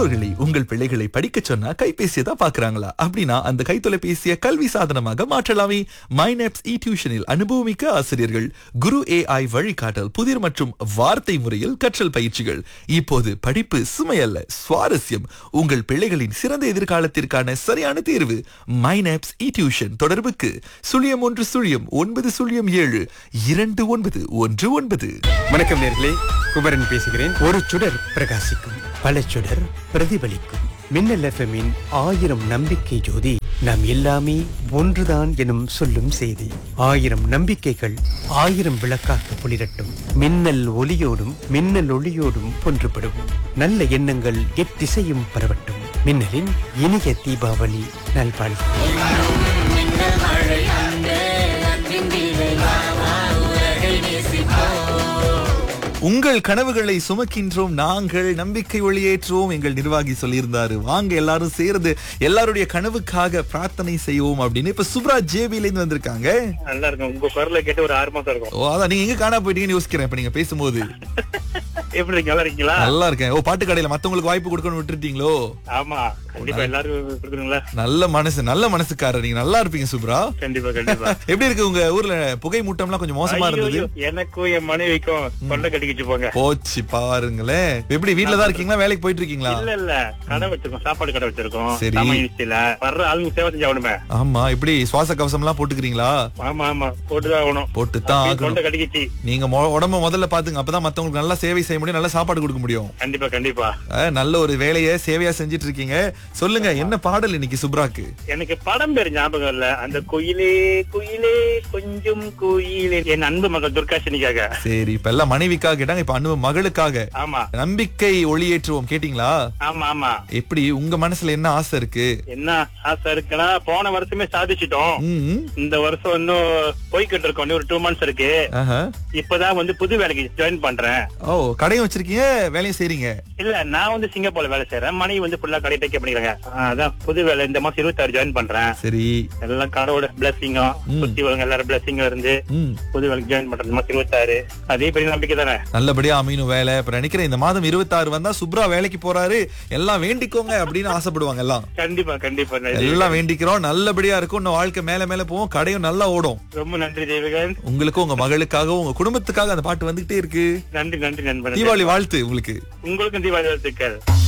பெற்றோர்களை உங்கள் பிள்ளைகளை படிக்க சொன்னா கைபேசியை தான் பாக்குறாங்களா அப்படின்னா அந்த கைத்தொலைபேசியை கல்வி சாதனமாக மாற்றலாமே மைனப்ஸ் இ டியூஷனில் அனுபவமிக்க ஆசிரியர்கள் குரு ஏஐ வழிகாட்டல் புதிர் மற்றும் வார்த்தை முறையில் கற்றல் பயிற்சிகள் இப்போது படிப்பு சுமையல்ல சுவாரஸ்யம் உங்கள் பிள்ளைகளின் சிறந்த எதிர்காலத்திற்கான சரியான தேர்வு மைனப்ஸ் இ டியூஷன் தொடர்புக்கு சுழியம் ஒன்று சுழியம் ஒன்பது சுழியம் ஏழு இரண்டு ஒன்பது ஒன்று ஒன்பது வணக்கம் நேர்களே குமரன் பேசுகிறேன் ஒரு சுடர் பிரகாசிக்கும் பல சுடர் பிரதிபலிக்கும் மின்னல் எஃப்எம்மின் ஆயிரம் நம்பிக்கை ஜோதி நாம் எல்லாமே ஒன்றுதான் எனும் சொல்லும் செய்தி ஆயிரம் நம்பிக்கைகள் ஆயிரம் விளக்காக ஒளிரட்டும் மின்னல் ஒளியோடும் மின்னல் ஒளியோடும் ஒன்றுபடுவோம் நல்ல எண்ணங்கள் எத்திசையும் பரவட்டும் மின்னலின் இனிய தீபாவளி நல்வாழ்வு உங்கள் கனவுகளை சுமக்கின்றோம் நாங்கள் நம்பிக்கை ஒளியேற்றுவோம் எங்கள் நிர்வாகி சொல்லியிருந்தாரு வாங்க எல்லாரும் சேர்ந்து எல்லாருடைய கனவுக்காக பிரார்த்தனை செய்வோம் அப்படின்னு இப்ப சுப்ரா ஜேபில இருந்து வந்திருக்காங்க நல்லா இருக்கும் உங்க குரலை கேட்டு ஒரு ஆறு மாசம் இருக்கும் ஓ அதான் நீங்க எங்க காணா போயிட்டீங்கன்னு யோசிக்கிறேன் இப்ப நீங்க பேசும்போது எப்படி இருக்கீங்க நல்லா இருக்கீங்களா நல்லா இருக்கேன் ஓ பாட்டு கடையில மத்தவங்களுக்கு வாய்ப்பு கொடுக்கணும் விட்டுட்டீங்களோ ஆமா கண்டிப்பா எல்லாரும் கொடுக்கணுங்களா நல்ல மனசு நல்ல மனசுக்காரர் நீங்க நல்லா இருப்பீங்க சுப்ரா கண்டிப்பா கண்டிப்பா எப்படி இருக்கு உங்க ஊர்ல புகை மூட்டம்லாம் கொஞ்சம் மோசமா ஐயோ, இருந்தது ஐயோ, எனக்கும் என் மனைவிக்கும் தொண்டை கட்டிக்கிச்சு போங்க போச்சு பாருங்களேன் எப்படி வீட்ல தான் இருக்கீங்களா வேலைக்கு போயிட்டு இருக்கீங்களா இல்ல இல்ல கடை வச்சிருக்கோம் சாப்பாடு கடை வச்சிருக்கோம் சரி. சமையல வர்ற ஆளுங்க சேவை செஞ்சாகணுமே ஆமா இப்படி சுவாச கவசம் எல்லாம் போட்டுக்கிறீங்களா ஆமா ஆமா போட்டுதான் ஆகணும் போட்டுத்தான் அப்படியே ஆகணும் தொண்டை கட்டிக்கிச்சு நீங்க மொ- உடம்ப முதல்ல பாத்துங்க அப்பதான் மத்தவங்களுக்கு நல்லா சேவை செய்ய முடியும் நல்லா சாப்பாடு கொடுக்க முடியும் கண்டிப்பா கண்டிப்பா அஹ், நல்ல ஒரு வேலையை சேவையா செஞ்சிட்டு இருக்கீங்க சொல்லுங்க என்ன பாடல் இன்னைக்கு சுப்ராக்கு எனக்கு படம் பேர் ஞாபகம் இல்ல அந்த குயிலே குயிலே கொஞ்சம் குயிலே என் அன்பு மகள் துர்காஷினிக்காக சரி இப்ப எல்லாம் மனைவிக்காக கேட்டாங்க இப்ப அன்பு மகளுக்காக ஆமா நம்பிக்கை ஒளியேற்றுவோம் கேட்டீங்களா ஆமா ஆமா எப்படி உங்க மனசுல என்ன ஆசை இருக்கு என்ன ஆசை இருக்குன்னா போன வருஷமே சாதிச்சிட்டோம் ம், இந்த வருஷம் இன்னும் போய்கிட்டு இருக்கோம் இன்னும் ஒரு டூ மந்த்ஸ் இருக்கு ஆஹா. இப்பதான் வந்து புது வேலைக்கு ஜாயின் பண்றேன் ஓ கடையும் வச்சிருக்கீங்க வேலையும் செய்றீங்க இல்ல நான் வந்து சிங்கப்பூர்ல வேலை செய்யறேன் மனைவி வந்து ஃபுல்லா கடை டேக் பண்ணிக்கிறாங்க ஆஹ் அதான் புது வேலை இந்த மாசம் இருபத்தாறு ஜாயின் பண்றேன் சரி எல்லாம் கடவுளோட பிளஸிங்கும் ம். சுத்தி வரவங்க எல்லாரும் பிளஸிங்கும் இருந்து ம் புது வேலைக்கு ஜாயின் பண்றேன் இந்த மாசம் இருபத்தாறு அதே பெரிய நம்பிக்கை தானே நல்லபடியா அமையணும் வேலை இப்ப நினைக்கிறேன் இந்த மாதம் இருபத்தாறு வந்தா சுப்ரா வேலைக்கு போறாரு எல்லாம் வேண்டிக்கோங்க அப்படின்னு ஆசைப்படுவாங்க எல்லாம் கண்டிப்பா கண்டிப்பா நன்றி. எல்லாம் வேண்டிக்கிறோம் நல்லபடியா இருக்கும் இன்னும் வாழ்க்கை மேல மேல போவோம் கடையும் நல்லா ஓடும் ரொம்ப நன்றி தேவிகன் உங்களுக்கும் உங்க மகளுக்காகவும் உங்க குடும்பத்துக்காக அந்த பாட்டு வந்துகிட்டே இருக்கு நன்றி நன்றி நண்பன் தீபாவளி வாழ்த்து உங்களுக்கு உங்களுக்கும் தீபாவளி வாழ்த்துக்கள்